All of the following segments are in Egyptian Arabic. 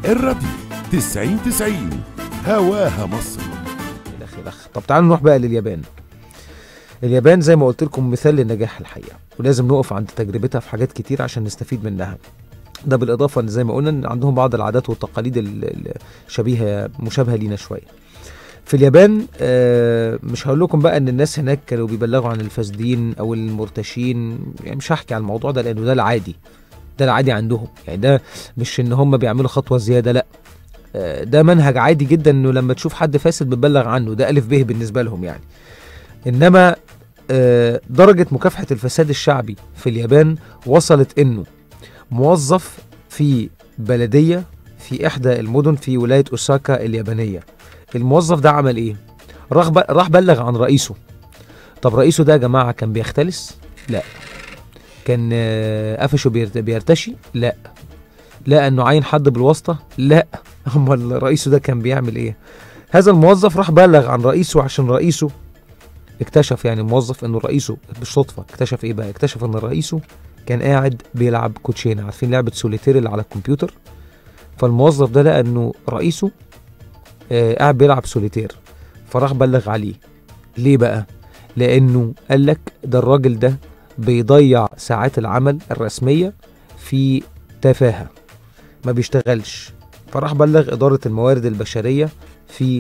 الراديو 90 90 هواها مصر الاخ الاخ طب تعالوا نروح بقى لليابان اليابان زي ما قلت لكم مثال للنجاح الحقيقه ولازم نقف عند تجربتها في حاجات كتير عشان نستفيد منها ده بالاضافه ان زي ما قلنا ان عندهم بعض العادات والتقاليد ال- ال- شبيهه مشابهه لينا شويه في اليابان آه، مش هقول لكم بقى ان الناس هناك كانوا بيبلغوا عن الفاسدين او المرتشين يعني مش هحكي عن الموضوع ده لانه ده العادي ده العادي عندهم يعني ده مش ان هم بيعملوا خطوه زياده لا آه، ده منهج عادي جدا انه لما تشوف حد فاسد بتبلغ عنه ده الف به بالنسبه لهم يعني انما آه، درجه مكافحه الفساد الشعبي في اليابان وصلت انه موظف في بلديه في احدى المدن في ولايه اوساكا اليابانيه الموظف ده عمل ايه راح ب- راح بلغ عن رئيسه طب رئيسه ده يا جماعه كان بيختلس لا كان آه، قفشه بيرت- بيرتشي لا لا انه عين حد بالواسطه لا امال رئيسه ده كان بيعمل ايه هذا الموظف راح بلغ عن رئيسه عشان رئيسه اكتشف يعني موظف انه رئيسه بالصدفه اكتشف ايه بقى اكتشف ان رئيسه كان قاعد بيلعب كوتشينه عارفين لعبه سوليتير اللي على الكمبيوتر فالموظف ده لقى انه رئيسه آه قاعد بيلعب سوليتير فراح بلغ عليه ليه بقى لانه قال لك ده الراجل ده بيضيع ساعات العمل الرسميه في تفاهه ما بيشتغلش فراح بلغ اداره الموارد البشريه في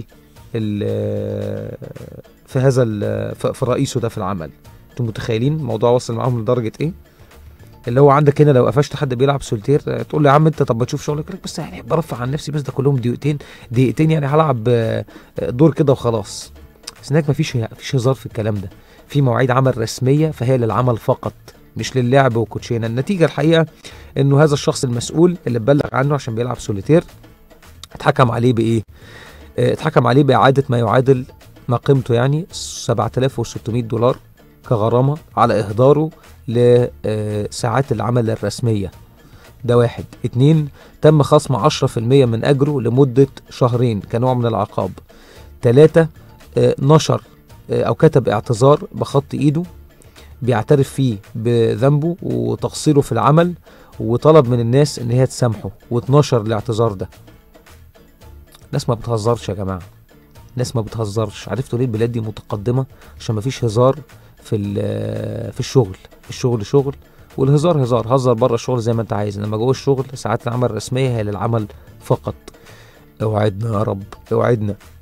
ال- في هذا ال- في في رئيسه ده في العمل انتوا متخيلين الموضوع وصل معاهم لدرجه ايه اللي هو عندك هنا لو قفشت حد بيلعب سولتير آه، تقول له يا عم انت طب ما تشوف شغلك يقول لك بس يعني برفع عن نفسي بس ده كلهم دقيقتين دقيقتين يعني هلعب آه، آه، دور كده وخلاص بس هناك مفيش مفيش هزار في الكلام ده في مواعيد عمل رسميه فهي للعمل فقط مش للعب وكوتشينه النتيجه الحقيقه انه هذا الشخص المسؤول اللي اتبلغ عنه عشان بيلعب سوليتير اتحكم عليه بايه اه، اتحكم عليه باعاده ما يعادل ما قيمته يعني 7600 دولار كغرامه على اهداره لساعات العمل الرسميه ده واحد اتنين تم خصم 10% من اجره لمده شهرين كنوع من العقاب تلاتة اه، نشر اه، او كتب اعتذار بخط ايده بيعترف فيه بذنبه وتقصيره في العمل وطلب من الناس ان هي تسامحه واتنشر الاعتذار ده ناس ما بتهزرش يا جماعه ناس ما بتهزرش عرفتوا ليه البلاد دي متقدمه عشان ما فيش هزار في ال- في الشغل الشغل شغل والهزار هزار هزر بره الشغل زي ما انت عايز انما جوه الشغل ساعات العمل الرسميه هي للعمل فقط اوعدنا يا رب اوعدنا